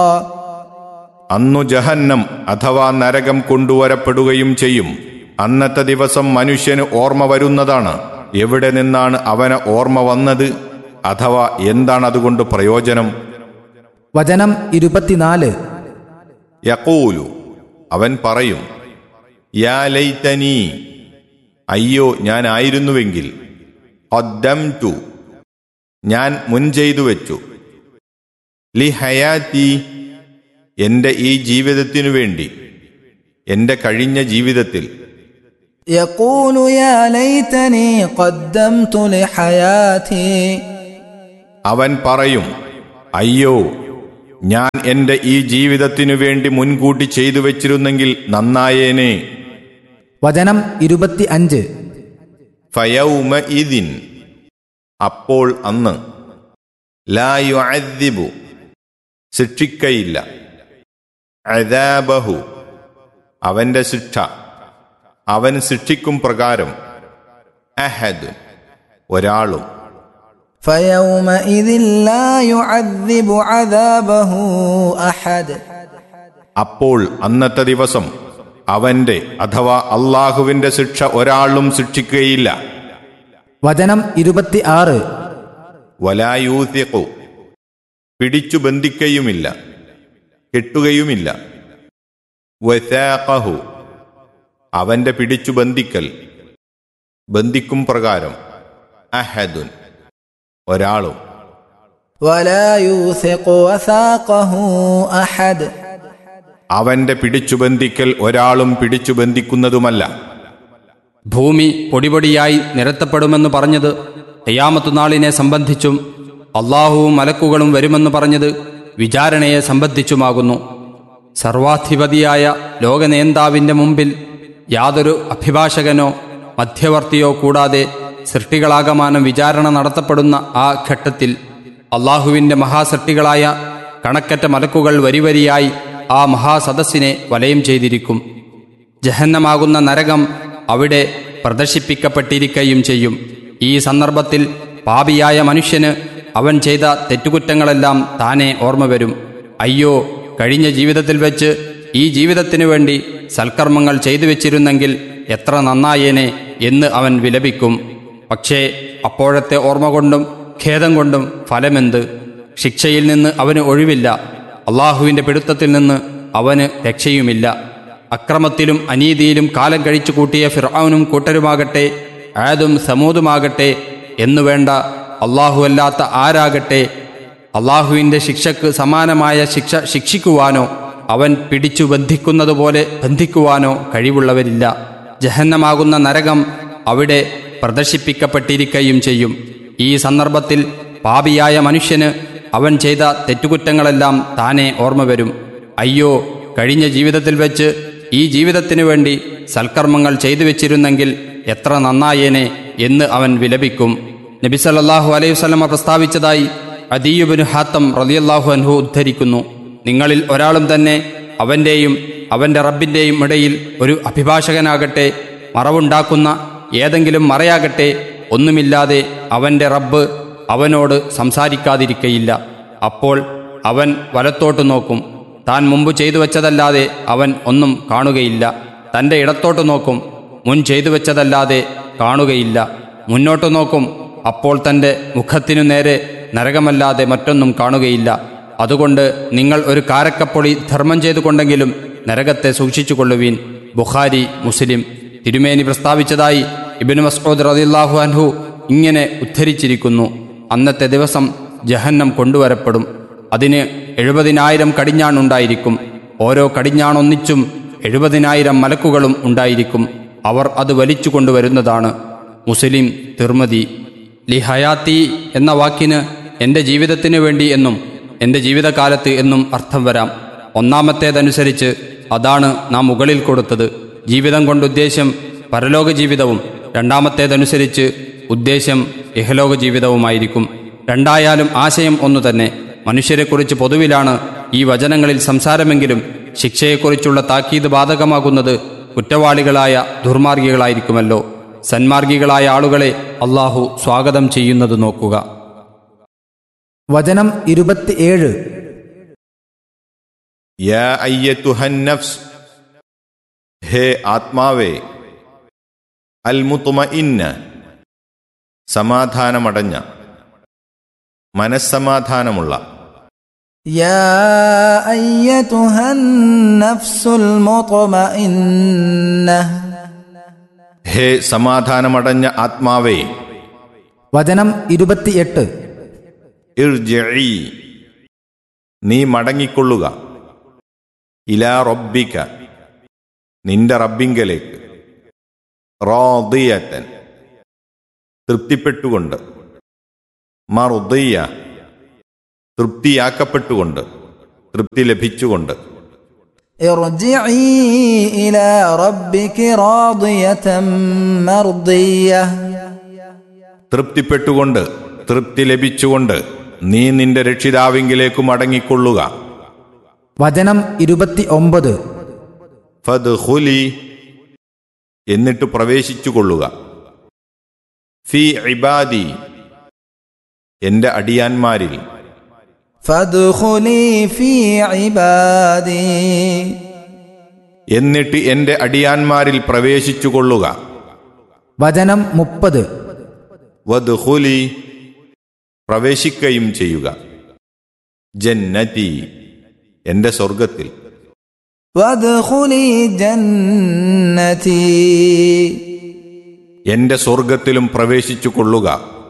അന്നു ജഹന്നം അഥവാ നരകം കൊണ്ടുവരപ്പെടുകയും ചെയ്യും അന്നത്തെ ദിവസം മനുഷ്യന് ഓർമ്മ വരുന്നതാണ് എവിടെ നിന്നാണ് അവന് ഓർമ്മ വന്നത് അഥവാ എന്താണ് അതുകൊണ്ട് പ്രയോജനം വചനം ഇരുപത്തിനാല് യക്കൂലു അവൻ പറയും യാ ലൈതനീ അയ്യോ ഞാനായിരുന്നുവെങ്കിൽ ടു ഞാൻ മുൻ ചെയ്തു വെച്ചു ലി ഹയാത്തി എൻ്റെ ഈ ജീവിതത്തിനു വേണ്ടി എൻ്റെ കഴിഞ്ഞ ജീവിതത്തിൽ يقول يا ليتني قدمت لحياتي അവൻ പറയും അയ്യോ ഞാൻ എൻ്റെ ഈ ജീവിതത്തിനു വേണ്ടി മുൻകൂട്ടി ചെയ്തു വെച്ചിരുന്നെങ്കിൽ നന്നായേനെ വചനം ഇരുപത്തി അഞ്ച് ഫയൗമ ഇതിൻ അപ്പോൾ അന്ന് ലായു അദ്ദിബു ശിക്ഷിക്കയില്ല അദാബഹു അവന്റെ ശിക്ഷ അവൻ ശിക്ഷിക്കും പ്രകാരം അഹദ് ഒരാളും فيومئذ لا يعذب عذابه احد അപ്പോൾ അന്നത്തെ ദിവസം അവന്റെ അഥവാ അള്ളാഹുവിന്റെ ശിക്ഷ ഒരാളും ശിക്ഷിക്കുകയില്ല വചനം ഇരുപത്തി ആറ് വലായൂത്തിക്കു പിടിച്ചു ബന്ധിക്കയുമില്ല കെട്ടുകയുമില്ല വസാഖഹു അവന്റെ പിടിച്ചു ബന്ധിക്കൽ ബന്ധിക്കും പ്രകാരം അഹദുൻ ഒരാളും ولا يوثق وثاقه احد അവന്റെ പിടിച്ചു ബന്ധിക്കൽ ഒരാളും പിടിച്ചു ബന്ധിക്കുന്നതുമല്ല ഭൂമി പൊടിപൊടിയായി നിരത്തപ്പെടുമെന്ന് പറഞ്ഞത് ഖിയാമത്ത് നാളിനെ സംബന്ധിച്ചും അള്ളാഹുവും മലക്കുകളും വരുമെന്ന് പറഞ്ഞത് വിചാരണയെ സംബന്ധിച്ചുമാകുന്നു സർവാധിപതിയായ ലോകനേന്താവിന്റെ മുമ്പിൽ യാതൊരു അഭിഭാഷകനോ മധ്യവർത്തിയോ കൂടാതെ സൃഷ്ടികളാകമാനം വിചാരണ നടത്തപ്പെടുന്ന ആ ഘട്ടത്തിൽ അള്ളാഹുവിന്റെ മഹാസൃഷ്ടികളായ കണക്കറ്റ മലക്കുകൾ വരിവരിയായി ആ മഹാസദസ്സിനെ വലയം ചെയ്തിരിക്കും ജഹന്നമാകുന്ന നരകം അവിടെ പ്രദർശിപ്പിക്കപ്പെട്ടിരിക്കുകയും ചെയ്യും ഈ സന്ദർഭത്തിൽ പാപിയായ മനുഷ്യന് അവൻ ചെയ്ത തെറ്റുകുറ്റങ്ങളെല്ലാം താനെ ഓർമ്മ വരും അയ്യോ കഴിഞ്ഞ ജീവിതത്തിൽ വെച്ച് ഈ ജീവിതത്തിനു വേണ്ടി സൽക്കർമ്മങ്ങൾ ചെയ്തു വെച്ചിരുന്നെങ്കിൽ എത്ര നന്നായേനെ എന്ന് അവൻ വിലപിക്കും പക്ഷേ അപ്പോഴത്തെ ഓർമ്മ കൊണ്ടും ഖേദം കൊണ്ടും ഫലമെന്ത് ശിക്ഷയിൽ നിന്ന് അവന് ഒഴിവില്ല അള്ളാഹുവിന്റെ പിടുത്തത്തിൽ നിന്ന് അവന് രക്ഷയുമില്ല അക്രമത്തിലും അനീതിയിലും കാലം കഴിച്ചു കൂട്ടിയ ഫിർഔനും കൂട്ടരുമാകട്ടെ ആദും സമൂതുമാകട്ടെ എന്നുവേണ്ട അല്ലാഹുവല്ലാത്ത ആരാകട്ടെ അള്ളാഹുവിന്റെ ശിക്ഷക്ക് സമാനമായ ശിക്ഷ ശിക്ഷിക്കുവാനോ അവൻ പിടിച്ചു ബന്ധിക്കുന്നതുപോലെ ബന്ധിക്കുവാനോ കഴിവുള്ളവരില്ല ജഹന്നമാകുന്ന നരകം അവിടെ പ്രദർശിപ്പിക്കപ്പെട്ടിരിക്കുകയും ചെയ്യും ഈ സന്ദർഭത്തിൽ പാപിയായ മനുഷ്യന് അവൻ ചെയ്ത തെറ്റുകുറ്റങ്ങളെല്ലാം താനെ ഓർമ്മ വരും അയ്യോ കഴിഞ്ഞ ജീവിതത്തിൽ വെച്ച് ഈ ജീവിതത്തിനു വേണ്ടി സൽക്കർമ്മങ്ങൾ ചെയ്തു വെച്ചിരുന്നെങ്കിൽ എത്ര നന്നായേനെ എന്ന് അവൻ വിലപിക്കും നബി സല്ലല്ലാഹു അലൈഹി വസല്ലമ പ്രസ്താവിച്ചതായി അദീയുബിന് ഹാത്തം റളിയല്ലാഹു അൻഹു ഉദ്ധരിക്കുന്നു നിങ്ങളിൽ ഒരാളും തന്നെ അവന്റെയും അവന്റെ റബ്ബിന്റെയും ഇടയിൽ ഒരു അഭിഭാഷകനാകട്ടെ മറവുണ്ടാക്കുന്ന ഏതെങ്കിലും മറയാകട്ടെ ഒന്നുമില്ലാതെ അവന്റെ റബ്ബ് അവനോട് സംസാരിക്കാതിരിക്കയില്ല അപ്പോൾ അവൻ വലത്തോട്ട് നോക്കും താൻ മുമ്പ് ചെയ്തു വെച്ചതല്ലാതെ അവൻ ഒന്നും കാണുകയില്ല തന്റെ ഇടത്തോട്ട് നോക്കും മുൻ ചെയ്തു വെച്ചതല്ലാതെ കാണുകയില്ല മുന്നോട്ട് നോക്കും അപ്പോൾ തന്റെ മുഖത്തിനു നേരെ നരകമല്ലാതെ മറ്റൊന്നും കാണുകയില്ല അതുകൊണ്ട് നിങ്ങൾ ഒരു കാരക്കപ്പൊളി ധർമ്മം ചെയ്തുകൊണ്ടെങ്കിലും നരകത്തെ സൂക്ഷിച്ചുകൊള്ളുവീൻ ബുഖാരി മുസ്ലിം തിരുമേനി പ്രസ്താവിച്ചതായി ഇബിന് മസ്ഊദ് റളിയല്ലാഹു അൻഹു ഇങ്ങനെ ഉദ്ധരിച്ചിരിക്കുന്നു അന്നത്തെ ദിവസം ജഹന്നം കൊണ്ടുവരപ്പെടും അതിന് എഴുപതിനായിരം കടിഞ്ഞാണുണ്ടായിരിക്കും ഓരോ കടിഞ്ഞാണൊന്നിച്ചും എഴുപതിനായിരം മലക്കുകളും ഉണ്ടായിരിക്കും അവർ അത് വലിച്ചു കൊണ്ടുവരുന്നതാണ് മുസ്ലിം തിർമതി ലി ഹയാത്തി എന്ന വാക്കിന് എൻ്റെ ജീവിതത്തിനു വേണ്ടി എന്നും എൻ്റെ ജീവിതകാലത്ത് എന്നും അർത്ഥം വരാം ഒന്നാമത്തേതനുസരിച്ച് അതാണ് നാം മുകളിൽ കൊടുത്തത് ജീവിതം കൊണ്ട് ഉദ്ദേശം പരലോക ജീവിതവും രണ്ടാമത്തേതനുസരിച്ച് ഉദ്ദേശം ഇഹലോക ജീവിതവുമായിരിക്കും രണ്ടായാലും ആശയം ഒന്നു തന്നെ മനുഷ്യരെക്കുറിച്ച് പൊതുവിലാണ് ഈ വചനങ്ങളിൽ സംസാരമെങ്കിലും ശിക്ഷയെക്കുറിച്ചുള്ള താക്കീത് ബാധകമാകുന്നത് കുറ്റവാളികളായ ദുർമാർഗികളായിരിക്കുമല്ലോ സന്മാർഗികളായ ആളുകളെ അള്ളാഹു സ്വാഗതം ചെയ്യുന്നത് നോക്കുക വചനം ഇരുപത്തിയേഴ് യാ അയ്യത്തുഹൻ നഫ്സ് ഹേ ആത്മാവേ അൽ മുത്തുമ ഇന്ന സമാധാനമടഞ്ഞ മനസ്സമാധാനമുള്ള يا أيتها النفس المطمئنة ഹേ സമാധാനമടഞ്ഞ ആത്മാവേ വചനം ഇരുപത്തിയെട്ട് ഇർജിഇ നീ മടങ്ങിക്കൊള്ളുക ഇലാ റബ്ബിക നിന്റെ റബ്ബിങ്കലേക്ക് റാദിയത്തൻ തൃപ്തിപ്പെട്ടുകൊണ്ട് മറുദയ്യ തൃപ്തിയാക്കപ്പെട്ടുകൊണ്ട് തൃപ്തി ലഭിച്ചുകൊണ്ട് ارجعي إلى ربك راضية مرضية തൃപ്തിപ്പെട്ടുകൊണ്ട് തൃപ്തി ലഭിച്ചുകൊണ്ട് നീ നിന്റെ രക്ഷിതാവിങ്കിലേക്ക് മടങ്ങിക്കൊള്ളുക വചനം ഇരുപത്തി ഒമ്പത് ഫദ്ഖുലി എന്നിട്ട് പ്രവേശിച്ചുകൊള്ളുക ഫി ഇബാദി എന്റെ അടിയാന്മാരിൽ فادخلي في عبادي എന്നിട്ട് എന്റെ അടിയാന്മാരിൽ പ്രവേശിച്ചുകൊള്ളുക വചനം മുപ്പത് വദ്ഖുലി പ്രവേശിക്കുകയും ചെയ്യുക ജന്നതി എന്റെ സ്വർഗത്തിൽ وادخلي جنتي എന്റെ സ്വർഗത്തിലും പ്രവേശിച്ചുകൊള്ളുക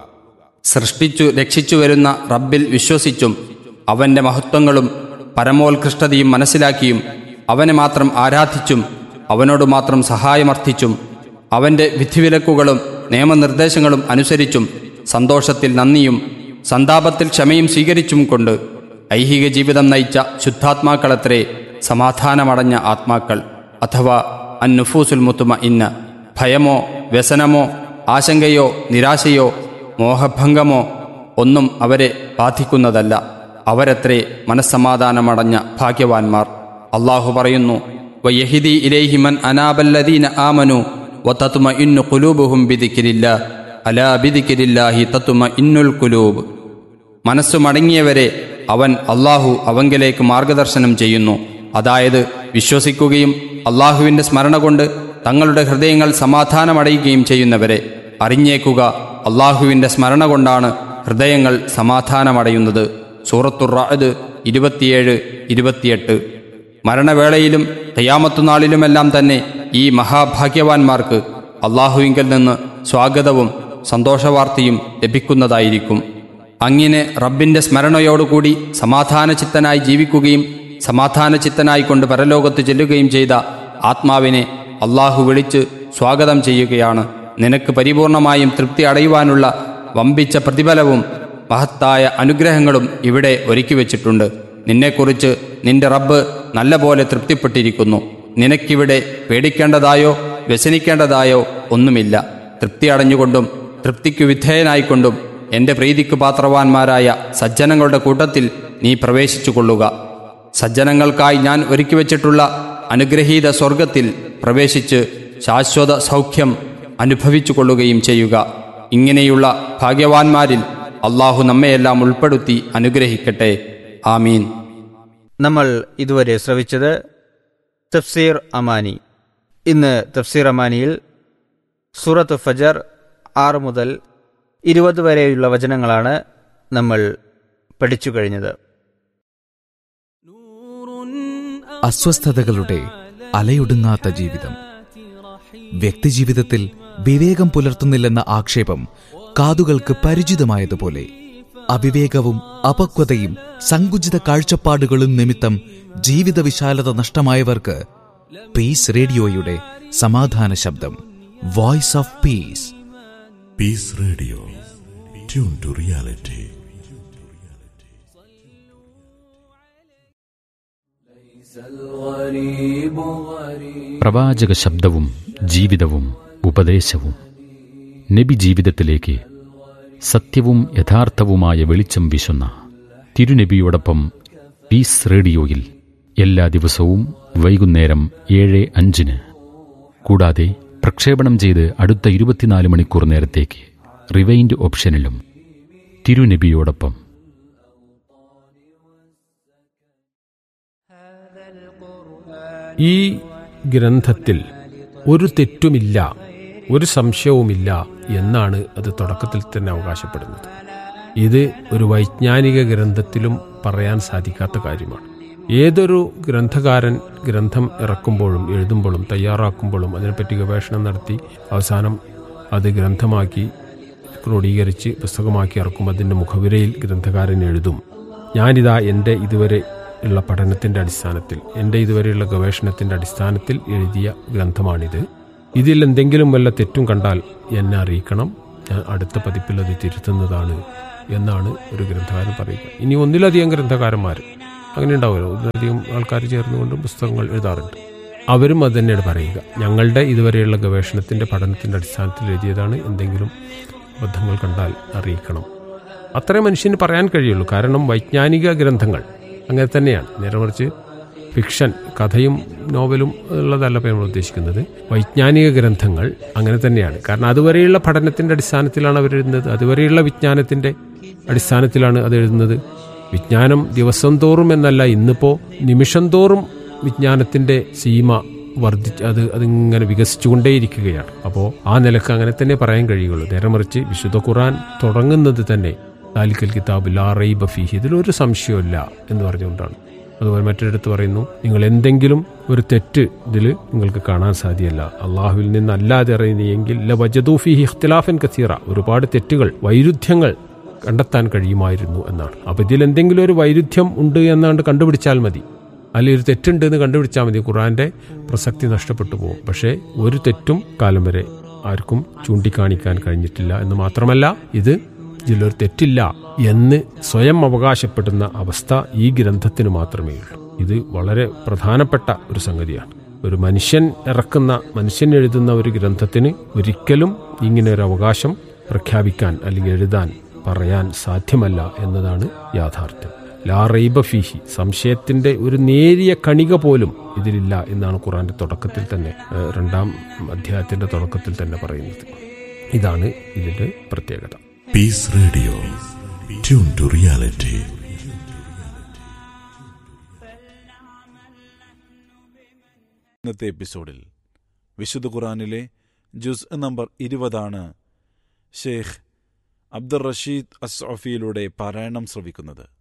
സൃഷ്ടിച്ചു രക്ഷിച്ചു വരുന്ന റബ്ബിൽ വിശ്വസിച്ചും അവന്റെ മഹത്വങ്ങളും പരമോത്കൃഷ്ടതയും മനസ്സിലാക്കിയും അവനെ മാത്രം ആരാധിച്ചും അവനോട് മാത്രം സഹായമർത്ഥിച്ചും അവന്റെ വിധിവിലക്കുകളും നിയമനിർദ്ദേശങ്ങളും അനുസരിച്ചും സന്തോഷത്തിൽ നന്ദിയും സന്താപത്തിൽ ക്ഷമയും സ്വീകരിച്ചും കൊണ്ട് ഐഹിക ജീവിതം നയിച്ച ശുദ്ധാത്മാക്കളത്രേ സമാധാനമടഞ്ഞ ആത്മാക്കൾ അഥവാ അന്നുഫൂസുൽ മുത്തുമ ഇന്ന ഭയമോ വ്യസനമോ ആശങ്കയോ നിരാശയോ മോഹഭംഗമോ ഒന്നും അവരെ ബാധിക്കുന്നതല്ല അവരത്രേ മനസ്സമാധാനമടഞ്ഞ ഭാഗ്യവാന്മാർ അള്ളാഹു പറയുന്നു വയഹിദി ഇലേഹിമൻ അനാബല്ലദീന ആമനു വതത്തുമ ഇന്നു കുലൂബുഹും ബിദിക്കിരില്ല അലാ ബിദിക്കിരില്ലാഹി തത്തുമ ഇന്നുൽ കുലൂബ് മനസ്സു മടങ്ങിയവരെ അവൻ അള്ളാഹു അവങ്കിലേക്ക് മാർഗദർശനം ചെയ്യുന്നു അതായത് വിശ്വസിക്കുകയും അള്ളാഹുവിൻ്റെ സ്മരണ കൊണ്ട് തങ്ങളുടെ ഹൃദയങ്ങൾ സമാധാനമടയുകയും ചെയ്യുന്നവരെ അറിഞ്ഞേക്കുക അള്ളാഹുവിൻ്റെ സ്മരണ കൊണ്ടാണ് ഹൃദയങ്ങൾ സമാധാനമടയുന്നത് സൂറത്തുർ റാദ് ഇരുപത്തിയേഴ് ഇരുപത്തിയെട്ട് മരണവേളയിലും ഖിയാമത്തുനാളിലുമെല്ലാം തന്നെ ഈ മഹാഭാഗ്യവാന്മാർക്ക് അള്ളാഹുവിങ്കൽ നിന്ന് സ്വാഗതവും സന്തോഷവാർത്തയും ലഭിക്കുന്നതായിരിക്കും അങ്ങനെ റബ്ബിന്റെ സ്മരണയോടുകൂടി സമാധാനചിത്തനായി ജീവിക്കുകയും സമാധാനചിത്തനായി കൊണ്ട് പരലോകത്ത് ചെല്ലുകയും ചെയ്ത ആത്മാവിനെ അള്ളാഹു വിളിച്ച് സ്വാഗതം ചെയ്യുകയാണ് നിനക്ക് പരിപൂർണമായും തൃപ്തി അടയുവാനുള്ള വമ്പിച്ച പ്രതിഫലവും മഹത്തായ അനുഗ്രഹങ്ങളും ഇവിടെ ഒരുക്കി വച്ചിട്ടുണ്ട് നിന്നെക്കുറിച്ച് നിന്റെ റബ്ബ് നല്ലപോലെ തൃപ്തിപ്പെട്ടിരിക്കുന്നു നിനക്കിവിടെ പേടിക്കേണ്ടതായോ വ്യസനിക്കേണ്ടതായോ ഒന്നുമില്ല തൃപ്തി അടഞ്ഞുകൊണ്ടും തൃപ്തിക്കു വിധേയനായിക്കൊണ്ടും എന്റെ പ്രീതിക്കു പാത്രവാന്മാരായ സജ്ജനങ്ങളുടെ കൂട്ടത്തിൽ നീ പ്രവേശിച്ചു കൊള്ളുക സജ്ജനങ്ങൾക്കായി ഞാൻ ഒരുക്കി വച്ചിട്ടുള്ള അനുഗ്രഹീത സ്വർഗത്തിൽ പ്രവേശിച്ച് ശാശ്വത സൗഖ്യം അനുഭവിച്ചു കൊള്ളുകയും ചെയ്യുക ഇങ്ങനെയുള്ള ഭാഗ്യവാന്മാരിൽ അള്ളാഹു നമ്മയെല്ലാം ഉൾപ്പെടുത്തി അനുഗ്രഹിക്കട്ടെ ആമീൻ നമ്മൾ ഇതുവരെ ശ്രവിച്ചത് തഫ്സീർ അമാനി ഇന്ന് തഫ്സീർ അമാനിയിൽ സൂറത്ത് ഫജർ ആറ് മുതൽ ഇരുപത് വരെയുള്ള വചനങ്ങളാണ് നമ്മൾ പഠിച്ചു കഴിഞ്ഞത് അസ്വസ്ഥതകളുടെ അലയൊടുങ്ങാത്ത ജീവിതം വ്യക്തിജീവിതത്തിൽ വിവേകം പുലർത്തുന്നില്ലെന്ന ആക്ഷേപം കാതുകൾക്ക് പരിചിതമായതുപോലെ അവിവേകവും അപക്വതയും സങ്കുചിത കാഴ്ചപ്പാടുകളും നിമിത്തം ജീവിത വിശാലത നഷ്ടമായവർക്ക് പീസ് റേഡിയോയുടെ സമാധാന ശബ്ദം Voice of Peace Peace Radio. Tune to reality. പ്രവാചക ശബ്ദവും ജീവിതവും ഉപദേശവും നബി ജീവിതത്തിലേക്ക് സത്യവും യഥാർത്ഥവുമായ വെളിച്ചം വീശുന്ന തിരുനബിയോടൊപ്പം പീസ് റേഡിയോയിൽ എല്ലാ ദിവസവും വൈകുന്നേരം ഏഴ് അഞ്ചിന് കൂടാതെ പ്രക്ഷേപണം ചെയ്ത് അടുത്ത ഇരുപത്തിനാല് മണിക്കൂർ നേരത്തേക്ക് റിവൈൻഡ് ഓപ്ഷനിലും തിരുനബിയോടൊപ്പം ഈ ഗ്രന്ഥത്തിൽ ഒരു തെറ്റുമില്ല ഒരു സംശയവുമില്ല എന്നാണ് അത് തുടക്കത്തിൽ തന്നെ അവകാശപ്പെടുന്നത് ഇത് ഒരു വൈജ്ഞാനിക ഗ്രന്ഥത്തിലും പറയാൻ സാധിക്കാത്ത കാര്യമാണ് ഏതൊരു ഗ്രന്ഥകാരൻ ഗ്രന്ഥം ഇറക്കുമ്പോഴും എഴുതുമ്പോഴും തയ്യാറാക്കുമ്പോഴും അതിനെപ്പറ്റി ഗവേഷണം നടത്തി അവസാനം അത് ഗ്രന്ഥമാക്കി ക്രോഡീകരിച്ച് പുസ്തകമാക്കി ഇറക്കും അതിൻ്റെ മുഖവിരയിൽ ഗ്രന്ഥകാരൻ എഴുതും ഞാനിതാ എൻ്റെ ഇതുവരെ ഉള്ള പഠനത്തിൻ്റെ അടിസ്ഥാനത്തിൽ എൻ്റെ ഇതുവരെയുള്ള ഗവേഷണത്തിൻ്റെ അടിസ്ഥാനത്തിൽ എഴുതിയ ഗ്രന്ഥമാണിത് ഇതിൽ എന്തെങ്കിലും വല്ല തെറ്റും കണ്ടാൽ എന്നെ അറിയിക്കണം ഞാൻ അടുത്ത പതിപ്പിൽ അത് തിരുത്തുന്നതാണ് എന്നാണ് ഒരു ഗ്രന്ഥകാരൻ പറയുക ഇനി ഒന്നിലധികം ഗ്രന്ഥകാരന്മാർ അങ്ങനെ ഉണ്ടാവുമല്ലോ ഒന്നിലധികം ആൾക്കാർ ചേർന്നുകൊണ്ട് പുസ്തകങ്ങൾ എഴുതാറുണ്ട് അവരും അത് തന്നെയാണ് പറയുക ഞങ്ങളുടെ ഇതുവരെയുള്ള ഗവേഷണത്തിൻ്റെ പഠനത്തിൻ്റെ അടിസ്ഥാനത്തിൽ എഴുതിയതാണ് എന്തെങ്കിലും അബദ്ധങ്ങൾ കണ്ടാൽ അറിയിക്കണം അത്രേ മനുഷ്യന് പറയാൻ കഴിയുള്ളൂ കാരണം വൈജ്ഞാനിക ഗ്രന്ഥങ്ങൾ അങ്ങനെ തന്നെയാണ് നേരെ മറിച്ച് ഫിക്ഷൻ കഥയും നോവലും ഉള്ളതല്ല ഇപ്പോൾ നമ്മൾ ഉദ്ദേശിക്കുന്നത് വൈജ്ഞാനിക ഗ്രന്ഥങ്ങൾ അങ്ങനെ തന്നെയാണ് കാരണം അതുവരെയുള്ള പഠനത്തിൻ്റെ അടിസ്ഥാനത്തിലാണ് അവർ എഴുതുന്നത് അതുവരെയുള്ള വിജ്ഞാനത്തിൻ്റെ അടിസ്ഥാനത്തിലാണ് അത് എഴുതുന്നത് വിജ്ഞാനം ദിവസം തോറും എന്നല്ല ഇന്നിപ്പോൾ നിമിഷം തോറും വിജ്ഞാനത്തിൻ്റെ സീമ വർദ്ധിച്ച് അത് അതിങ്ങനെ വികസിച്ചുകൊണ്ടേയിരിക്കുകയാണ് അപ്പോൾ ആ നിലക്ക് അങ്ങനെ തന്നെ പറയാൻ കഴിയുള്ളൂ നേരെ മറിച്ച് വിശുദ്ധ ഖുറാൻ തുടങ്ങുന്നത് തന്നെ താലിക്കൽ കിതാബ് ലാ റൈബ ഫീഹി ഇതിലൊരു സംശയമില്ല എന്ന് പറഞ്ഞുകൊണ്ടാണ് അതുപോലെ മറ്റൊരിടത്ത് പറയുന്നു നിങ്ങൾ എന്തെങ്കിലും ഒരു തെറ്റ് ഇതിൽ നിങ്ങൾക്ക് കാണാൻ സാധ്യമല്ല അള്ളാഹുവിൽ നിന്നല്ലാതെ അറിയുന്നെങ്കിൽ ല വജദൂഫിഹി ഇഖ്തിലാഫൻ കസീറ ഒരുപാട് തെറ്റുകൾ വൈരുദ്ധ്യങ്ങൾ കണ്ടെത്താൻ കഴിയുമായിരുന്നു എന്നാണ് അപ്പോൾ ഇതിൽ എന്തെങ്കിലും ഒരു വൈരുദ്ധ്യം ഉണ്ട് എന്നാണ്ട് കണ്ടുപിടിച്ചാൽ മതി അല്ലെങ്കിൽ ഒരു തെറ്റുണ്ട് എന്ന് കണ്ടുപിടിച്ചാൽ മതി ഖുറാന്റെ പ്രസക്തി നഷ്ടപ്പെട്ടു പോകും പക്ഷേ ഒരു തെറ്റും കാലം വരെ ആർക്കും ചൂണ്ടിക്കാണിക്കാൻ കഴിഞ്ഞിട്ടില്ല എന്ന് മാത്രമല്ല ഇത് ഇതിലൊരു തെറ്റില്ല എന്ന് സ്വയം അവകാശപ്പെടുന്ന അവസ്ഥ ഈ ഗ്രന്ഥത്തിന് മാത്രമേ ഉള്ളൂ ഇത് വളരെ പ്രധാനപ്പെട്ട ഒരു സംഗതിയാണ് ഒരു മനുഷ്യൻ ഇറക്കുന്ന മനുഷ്യൻ എഴുതുന്ന ഒരു ഗ്രന്ഥത്തിന് ഒരിക്കലും ഇങ്ങനെ ഒരു അവകാശം പ്രഖ്യാപിക്കാൻ അല്ലെങ്കിൽ എഴുതാൻ പറയാൻ സാധ്യമല്ല എന്നതാണ് യാഥാർത്ഥ്യം ലാ റൈബ ഫീഹി സംശയത്തിന്റെ ഒരു നേരിയ കണിക പോലും ഇതിലില്ല എന്നാണ് ഖുറാന്റെ തുടക്കത്തിൽ തന്നെ ഏഹ്, രണ്ടാം അധ്യായത്തിന്റെ തുടക്കത്തിൽ തന്നെ പറയുന്നത് ഇതാണ് ഇതിന്റെ പ്രത്യേകത Peace Radio. Tune to reality. ഇന്നത്തെ എപ്പിസോഡിൽ വിശുദ്ധ ഖുറാനിലെ ജുസ് നമ്പർ ഇരുപതാണ് ഷെയ്ഖ് അബ്ദുൾ റഷീദ് അസ്ഒഫിയിലൂടെ പാരായണം ശ്രവിക്കുന്നത്